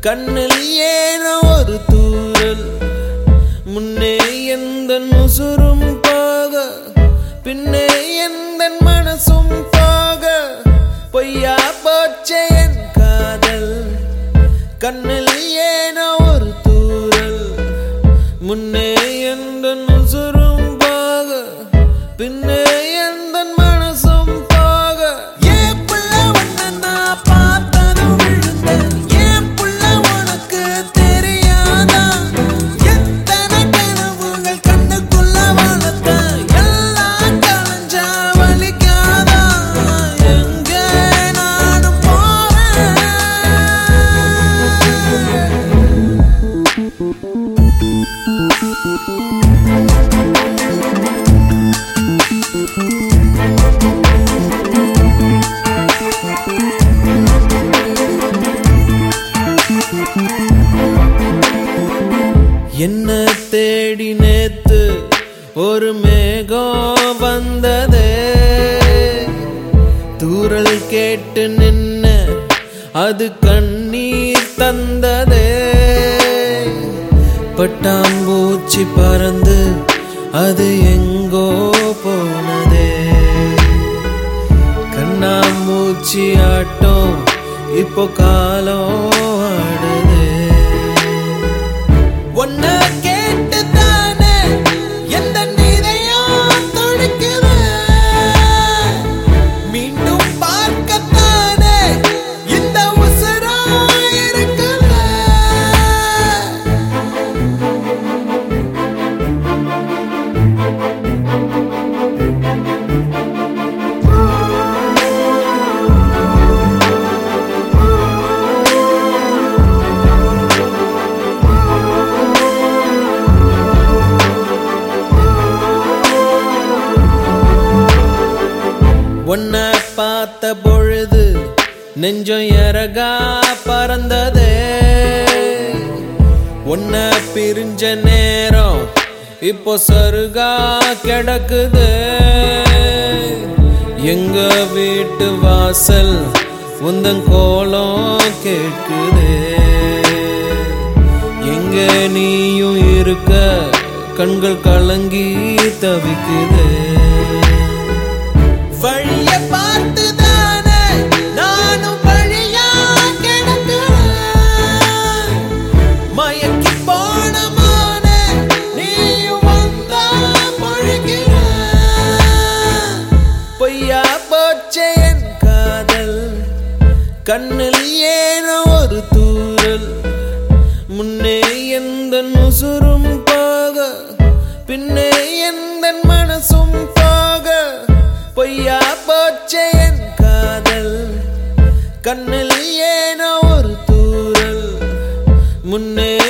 கண்ணில் ஏனோ ஒரு தூரல் முன்னே எந்த நுசுரும் போக பின்னே எந்த மனசும் போக பொய்யா போச்சே என் காதல் கண்ணில் ஏனோ ஒரு தூரல் முன்னே எந்த நுசுரும் போக பின்னே எந்த மனசும் போக ஏன் புள்ள உன்னை நான் பார்த்ததும் விழுந்தேன் ஏன் புள்ள உனக்கு தெரியாதா எத்தனை கனவுகள் கண்ணுக்குள்ள வளர்த்த எல்லாம் கலைஞ்சா வலிக்காதா எங்க நானும் போறேன் என்ன தேடி நேத்து ஒரு மேகம் வந்ததே தூரல் கேட்டு நின்ன அது கண்ணீர் தந்ததே பட்டாம்பூச்சி பறந்து அது எங்கோ போனதே கண்ணாமூச்சி ஆட்டம் இப்போ காலம் ஆடுதே ஒன்ன கேட்டு தானே எந்த இதயம் துடிக்குது மீண்டும் பார்க்கத்தானே இந்த உசுரா இருக்குது உன்னை பார்த்த பொழுது நெஞ்சம் இறகா பறந்ததே உன்னை பிரிஞ்ச நேரம் இப்போ சருகா கிடக்குது எங்க வீட்டு வாசல் உந்தன் கோலம் கேட்குது எங்க நீயும் இருக்க கண்கள் கலங்கி தவிக்குது வழிய பார்த்துதானே நானும் வழியா கிடக்கிறேன் மயக்கி போன மானே நீயும் வந்தா பொழிகிற பொய்யா போச்சே என் காதல் கண்ணில் ஏனோ ஒரு தூரல் முன்னே எந்த நுசுரும் போக பின்னே எந்த மனசும் போக பொய்யா போச்சே என் காதல் கண்ணில் ஏனோ ஒரு தூரல் முன்னே